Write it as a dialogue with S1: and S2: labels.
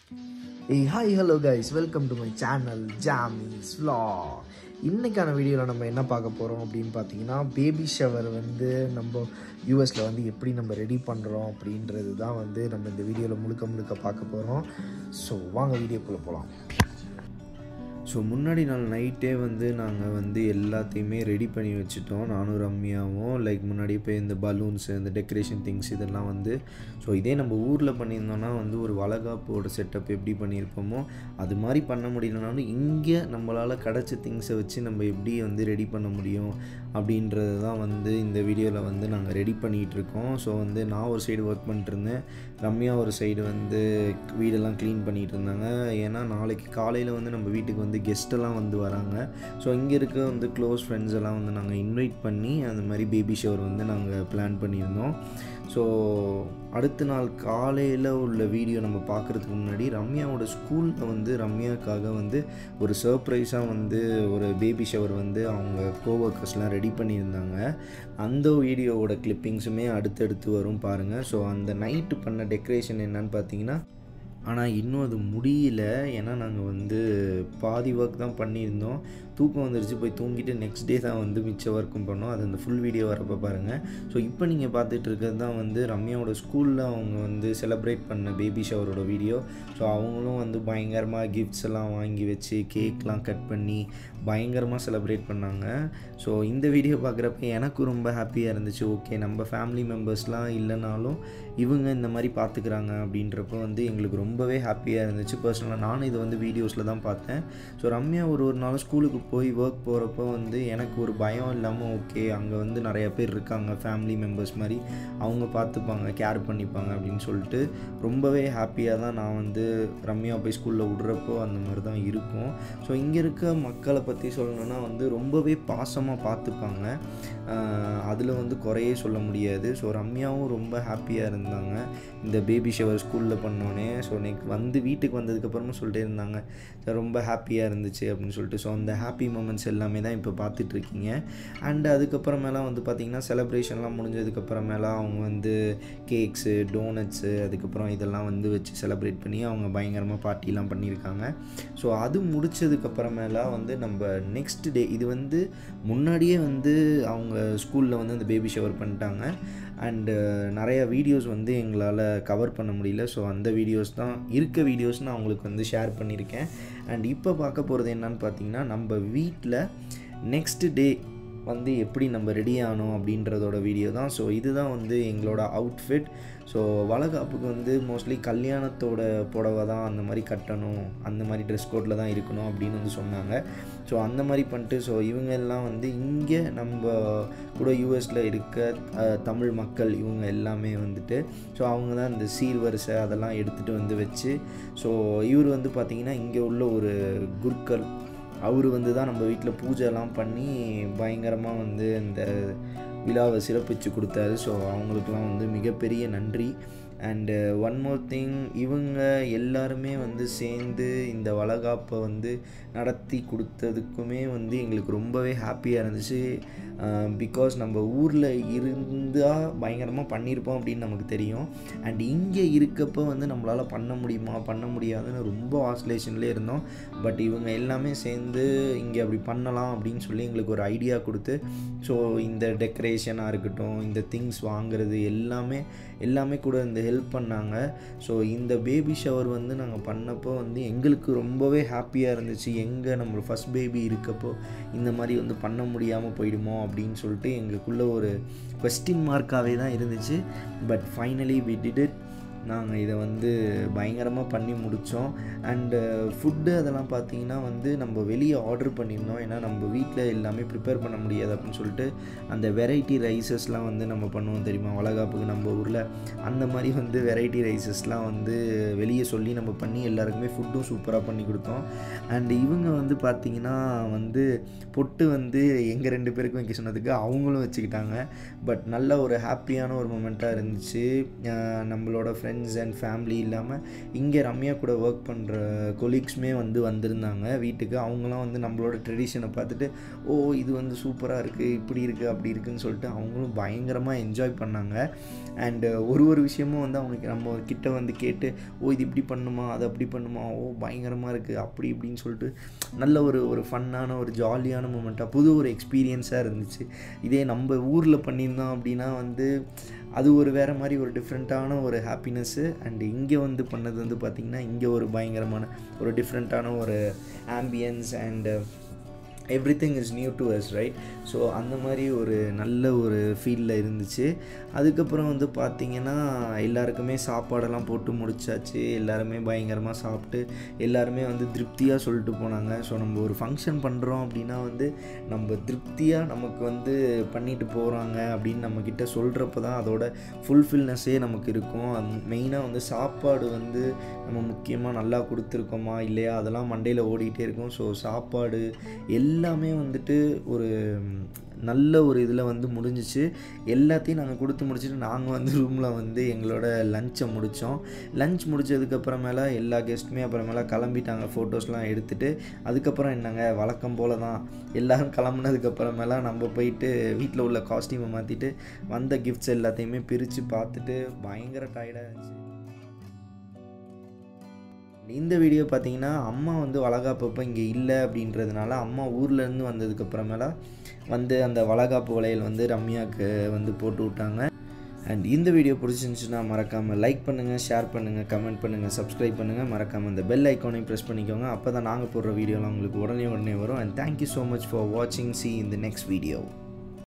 S1: ஏய் hi hello guys welcome to my channel ஜாமிஸ் vlog இன்னைக்கான வீடியோவில் நம்ம என்ன பார்க்க போகிறோம் அப்படின்னு பார்த்தீங்கன்னா பேபி ஷவர் வந்து நம்ம யூஎஸில் வந்து எப்படி நம்ம ரெடி பண்ணுறோம் அப்படின்றது தான் வந்து நம்ம இந்த வீடியோவில் முழுக்க முழுக்க பார்க்க போகிறோம் ஸோ வாங்க வீடியோக்குள்ளே போகலாம் ஸோ முன்னாடி நாள் நைட்டே வந்து நாங்கள் வந்து எல்லாத்தையுமே ரெடி பண்ணி வச்சுட்டோம் நானும் ரம்யாவும் லைக் முன்னாடி போய் இந்த பலூன்ஸு இந்த டெக்கரேஷன் திங்ஸ் இதெல்லாம் வந்து ஸோ இதே நம்ம ஊரில் பண்ணியிருந்தோம்னா வந்து ஒரு வளகாப்போட செட்டப் எப்படி பண்ணியிருப்போமோ அது மாதிரி பண்ண முடியலனாலும் இங்கே நம்மளால் கிடச்ச திங்ஸை வச்சு நம்ம எப்படி வந்து ரெடி பண்ண முடியும் அப்படின்றது தான் வந்து இந்த வீடியோவில் வந்து நாங்கள் ரெடி பண்ணிகிட்டு இருக்கோம் ஸோ வந்து நான் ஒரு சைடு ஒர்க் பண்ணிட்டு இருந்தேன் ரம்யா ஒரு சைடு வந்து வீடெல்லாம் க்ளீன் பண்ணிகிட்டு இருந்தாங்க ஏன்னா நாளைக்கு காலையில் வந்து நம்ம வீட்டுக்கு வந்து கெஸ்ட்டெல்லாம் வந்து வராங்க ஸோ இங்கே இருக்க வந்து க்ளோஸ் ஃப்ரெண்ட்ஸ் எல்லாம் வந்து நாங்கள் இன்வைட் பண்ணி அந்த மாதிரி பேபி ஷவர் வந்து நாங்கள் பிளான் பண்ணியிருந்தோம் ஸோ அடுத்த நாள் காலையில் உள்ள வீடியோ நம்ம பார்க்குறதுக்கு முன்னாடி ரம்யாவோட ஸ்கூலில் வந்து ரம்யாவுக்காக வந்து ஒரு சர்ப்ரைஸாக வந்து ஒரு பேபி ஷவர் வந்து அவங்க கோவர்க்கர்ஸ்லாம் ரெடி பண்ணியிருந்தாங்க அந்த வீடியோவோட கிளிப்பிங்ஸுமே அடுத்தடுத்து வரும் பாருங்கள் ஸோ அந்த நைட்டு பண்ண டெக்கரேஷன் என்னன்னு பார்த்தீங்கன்னா ஆனால் இன்னும் அது முடியல ஏன்னா நாங்கள் வந்து பாதி ஒர்க் தான் பண்ணியிருந்தோம் தூக்கம் வந்துருச்சு போய் தூங்கிட்டு நெக்ஸ்ட் டே தான் வந்து மிச்ச ஒர்க்கும் பண்ணோம் அது அந்த ஃபுல் வீடியோ வரப்போ பாருங்கள் ஸோ இப்போ நீங்கள் பார்த்துட்டு இருக்கிறது தான் வந்து ரம்யாவோட ஸ்கூலில் அவங்க வந்து செலிப்ரேட் பண்ண பேபி ஷவரோட வீடியோ ஸோ அவங்களும் வந்து பயங்கரமாக கிஃப்ட்ஸ் எல்லாம் வாங்கி வச்சு கேக்லாம் கட் பண்ணி பயங்கரமாக செலிப்ரேட் பண்ணாங்க ஸோ இந்த வீடியோ பார்க்குறப்ப எனக்கும் ரொம்ப ஹாப்பியாக இருந்துச்சு ஓகே நம்ம ஃபேமிலி மெம்பர்ஸ்லாம் இல்லைனாலும் இவங்க இந்த மாதிரி பார்த்துக்கிறாங்க அப்படின்றப்ப வந்து எங்களுக்கு ரொம்பவே ஹாப்பியாக இருந்துச்சு பர்சனலாக நானும் இது வந்து வீடியோஸில் தான் பார்த்தேன் ஸோ ரம்யா ஒரு ஒரு நாள் ஸ்கூலுக்கு போய் ஒர்க் போகிறப்போ வந்து எனக்கு ஒரு பயம் இல்லாமல் ஓகே அங்கே வந்து நிறைய பேர் இருக்காங்க ஃபேமிலி மெம்பர்ஸ் மாதிரி அவங்க பார்த்துப்பாங்க கேர் பண்ணிப்பாங்க அப்படின்னு சொல்லிட்டு ரொம்பவே ஹாப்பியாக தான் நான் வந்து ரம்யா போய் ஸ்கூலில் விடுறப்போ அந்த மாதிரி தான் இருக்கும் ஸோ இங்கே இருக்க மக்களை பற்றி சொல்லணுன்னா வந்து ரொம்பவே பாசமாக பார்த்துப்பாங்க அதில் வந்து குறையே சொல்ல முடியாது ஸோ ரம்யாவும் ரொம்ப ஹாப்பியாக இருந்தாங்க இந்த பேபி ஷவர் ஸ்கூலில் பண்ணோன்னே ஸோ நெக்ஸ்ட் வந்து வீட்டுக்கு வந்ததுக்கப்புறமும் சொல்லிட்டே இருந்தாங்க "சார், ரொம்ப ஹாப்பியாக இருந்துச்சு அப்படின்னு சொல்லிட்டு ஸோ அந்த ஹாப்பி மூமெண்ட்ஸ் எல்லாமே தான் இப்போ பார்த்துட்ருக்கீங்க அண்ட் அதுக்கப்புறமேலாம் வந்து பார்த்திங்கன்னா செலப்ரேஷன்லாம் முடிஞ்சதுக்கப்புறமேலாம் அவங்க வந்து கேக்ஸு டோனட்ஸு அதுக்கப்புறம் இதெல்லாம் வந்து வச்சு செலிப்ரேட் பண்ணி அவங்க பயங்கரமாக பார்ட்டிலாம் பண்ணியிருக்காங்க ஸோ அது முடிச்சதுக்கப்புறமேலாம் வந்து நம்ம நெக்ஸ்ட் டே இது வந்து முன்னாடியே வந்து அவங்க ஸ்கூலில் வந்து அந்த பேபி ஷவர் பண்ணிட்டாங்க அண்டு நிறைய வீடியோஸ் வந்து எங்களால் கவர் பண்ண முடியல ஸோ அந்த வீடியோஸ் தான் இருக்க வீடியோஸ் நான் உங்களுக்கு வந்து ஷேர் பண்ணியிருக்கேன் அண்ட் இப்போ பார்க்க போகிறது என்னன்னு பார்த்தீங்கன்னா நம்ம வீட்டில் நெக்ஸ்ட் டே வந்து எப்படி நம்ம ரெடி ஆனோம் அப்படின்றதோட வீடியோ தான் ஸோ இதுதான் வந்து எங்களோட அவுட்ஃபிட் ஸோ வளகாப்புக்கு வந்து மோஸ்ட்லி கல்யாணத்தோட புடவை தான் அந்த மாதிரி கட்டணும் அந்த மாதிரி ட்ரெஸ் கோட்டில் தான் இருக்கணும் அப்படின்னு வந்து சொன்னாங்க ஸோ அந்த மாதிரி பண்ணிட்டு ஸோ இவங்க எல்லாம் வந்து இங்கே நம்ம கூட யூஎஸில் இருக்க அஹ், தமிழ் மக்கள் இவங்க எல்லாமே வந்துட்டு ஸோ அவங்க தான் இந்த சீர்வரிசை அதெல்லாம் எடுத்துகிட்டு வந்து வச்சு ஸோ இவர் வந்து பார்த்திங்கன்னா இங்கே உள்ள ஒரு குருக்கள் அவர் வந்து தான் நம்ம வீட்டில் பூஜைலாம் பண்ணி பயங்கரமாக வந்து இந்த விழாவை சிறப்பித்து கொடுத்தாரு ஸோ அவங்களுக்குலாம் வந்து மிகப்பெரிய நன்றி அண்டு ஒன் மோர் திங் இவங்க எல்லாருமே வந்து சேர்ந்து இந்த வளகாப்பை வந்து நடத்தி கொடுத்ததுக்குமே வந்து எங்களுக்கு ரொம்பவே ஹாப்பியாக இருந்துச்சு பிகாஸ் நம்ம ஊரில் இருந்தால் பயங்கரமாக பண்ணியிருப்போம் அப்படின்னு நமக்கு தெரியும் அண்ட் இங்கே இருக்கப்போ வந்து நம்மளால் பண்ண முடியுமா பண்ண முடியாதுன்னு ரொம்ப ஆஸ்லேஷன்லேயே இருந்தோம் பட் இவங்க எல்லாமே சேர்ந்து இங்கே அப்படி பண்ணலாம் அப்படின்னு சொல்லி எங்களுக்கு ஒரு ஐடியா கொடுத்து ஸோ இந்த டெக்கரேஷனாக இருக்கட்டும் இந்த திங்ஸ் வாங்குறது எல்லாமே எல்லாமே கூட இந்த ஹெல்ப் பண்ணாங்க ஸோ இந்த பேபி ஷவர் வந்து நாங்கள் பண்ணப்போ வந்து எங்களுக்கு ரொம்பவே ஹாப்பியாக இருந்துச்சு எங்கே நம்ம ஃபஸ்ட் பேபி இருக்கப்போ இந்த மாதிரி வந்து பண்ண முடியாமல் போயிடுமோ அப்படின்னு சொல்லிட்டு எங்களுக்குள்ள ஒரு கொஸ்டின் மார்க்காகவே தான் இருந்துச்சு but finally we did it நாங்கள் இதை வந்து பயங்கரமாக பண்ணி முடித்தோம் அண்டு ஃபுட்டு அதெல்லாம் பார்த்தீங்கன்னா வந்து நம்ம வெளியே ஆர்டர் பண்ணியிருந்தோம் ஏன்னா நம்ம வீட்டில் எல்லாமே ப்ரிப்பேர் பண்ண முடியாது அப்படின்னு சொல்லிட்டு அந்த வெரைட்டி ரைஸஸ்லாம் வந்து நம்ம பண்ணுவோம் தெரியுமா வளகாப்புக்கு நம்ம ஊரில் அந்த மாதிரி வந்து வெரைட்டி ரைஸஸ்லாம் வந்து வெளியே சொல்லி நம்ம பண்ணி எல்லாருக்குமே ஃபுட்டும் சூப்பராக பண்ணி கொடுத்தோம் அண்ட் இவங்க வந்து பார்த்திங்கன்னா வந்து பொட்டு வந்து எங்கள் ரெண்டு பேருக்கும் வைக்க சொன்னதுக்கு அவங்களும் வச்சுக்கிட்டாங்க பட் நல்ல ஒரு ஹாப்பியான ஒரு மூமெண்ட்டாக இருந்துச்சு அஹ் நம்மளோட ஃப்ரெண்ட்ஸ் ஃப்ரெண்ட்ஸ் அண்ட் ஃபேமிலி இல்லாமல் இங்கே ரம்யா கூட ஒர்க் பண்ணுற கொலீக்ஸுமே வந்து வந்திருந்தாங்க வீட்டுக்கு அவங்களாம் வந்து நம்மளோட ட்ரெடிஷனை பார்த்துட்டு ஓ இது வந்து சூப்பராக இருக்குது இப்படி இருக்குது அப்படி இருக்குன்னு சொல்லிட்டு அவங்களும் பயங்கரமாக என்ஜாய் பண்ணாங்க அண்டு ஒரு ஒரு விஷயமும் வந்து அவங்க நம்ம கிட்ட வந்து கேட்டு ஓ இது இப்படி பண்ணுமா அது அப்படி பண்ணுமா ஓ பயங்கரமாக இருக்குது அப்படி இப்படின்னு சொல்லிட்டு நல்ல ஒரு ஒரு ஃபன்னான ஒரு ஜாலியான மூமெண்ட்டாக புது ஒரு எக்ஸ்பீரியன்ஸாக இருந்துச்சு இதே நம்ம ஊரில் பண்ணியிருந்தோம் அப்படின்னா வந்து அது ஒரு வேறு மாதிரி ஒரு டிஃப்ரெண்ட்டான ஒரு ஹாப்பினஸ்ஸு அண்ட் இங்கே வந்து பண்ணது வந்து பார்த்திங்கன்னா இங்கே ஒரு பயங்கரமான ஒரு டிஃப்ரெண்ட்டான ஒரு ambience and everything is new to us right so அந்த மாதிரி ஒரு நல்ல ஒரு ஃபீலில் இருந்துச்சு அதுக்கப்புறம் வந்து பார்த்திங்கன்னா எல்லாருக்குமே சாப்பாடெல்லாம் போட்டு முடிச்சாச்சு எல்லாருமே பயங்கரமாக சாப்பிட்டு எல்லாருமே வந்து திருப்தியாக சொல்லிட்டு போனாங்க ஸோ நம்ம ஒரு ஃபங்க்ஷன் பண்ணுறோம் அப்படின்னா வந்து நம்ம திருப்தியாக நமக்கு வந்து பண்ணிட்டு போகிறாங்க அப்படின்னு நம்மக்கிட்ட சொல்கிறப்ப தான் அதோட ஃபுல்ஃபில்னஸ்ஸே நமக்கு இருக்கும் அது மெயினாக வந்து சாப்பாடு வந்து நம்ம முக்கியமாக நல்லா கொடுத்துருக்கோமா இல்லையா அதெல்லாம் மண்டையில் ஓடிக்கிட்டே இருக்கும் ஸோ சாப்பாடு எல்லாமே வந்துட்டு ஒரு நல்ல ஒரு இதில் வந்து முடிஞ்சிச்சு எல்லாத்தையும் நாங்கள் கொடுத்து முடிச்சுட்டு நாங்கள் வந்து ரூமில் வந்து எங்களோட லஞ்சை முடித்தோம் லஞ்ச் முடித்ததுக்கப்புறமேல எல்லா கெஸ்ட்டுமே அப்புறமேல கிளம்பிட்டாங்க ஃபோட்டோஸ்லாம் எடுத்துகிட்டு அதுக்கப்புறம் என்னங்க வழக்கம் போல தான் எல்லோரும் கிளம்புனதுக்கப்புறமேல நம்ம போயிட்டு வீட்டில் உள்ள காஸ்டியூமை மாற்றிட்டு வந்த கிஃப்ட்ஸ் எல்லாத்தையுமே பிரித்து பார்த்துட்டு பயங்கர டயர்டாக இருந்துச்சு இந்த வீடியோ பார்த்தீங்கன்னா அம்மா வந்து வளகாப்பப்போ இங்கே இல்லை அப்படின்றதுனால அம்மா ஊர்லேருந்து வந்ததுக்கப்புறமேல வந்து அந்த வளகாப்பு வளையல் வந்து ரம்யாவுக்கு வந்து போட்டு விட்டாங்க அண்ட் இந்த வீடியோ பிடிச்சிருந்துச்சுன்னா மறக்காமல் லைக் பண்ணுங்கள் ஷேர் பண்ணுங்கள் கமெண்ட் பண்ணுங்கள் சப்ஸ்கிரைப் பண்ணுங்கள் மறக்காமல் இந்த பெல் ஐக்கானையும் ப்ரெஸ் பண்ணிக்கோங்க அப்போ தான் நாங்கள் போடுற வீடியோலாம் உங்களுக்கு உடனே உடனே வரும் and thank you so much for வாட்சிங் சி இந்த நெக்ஸ்ட் வீடியோ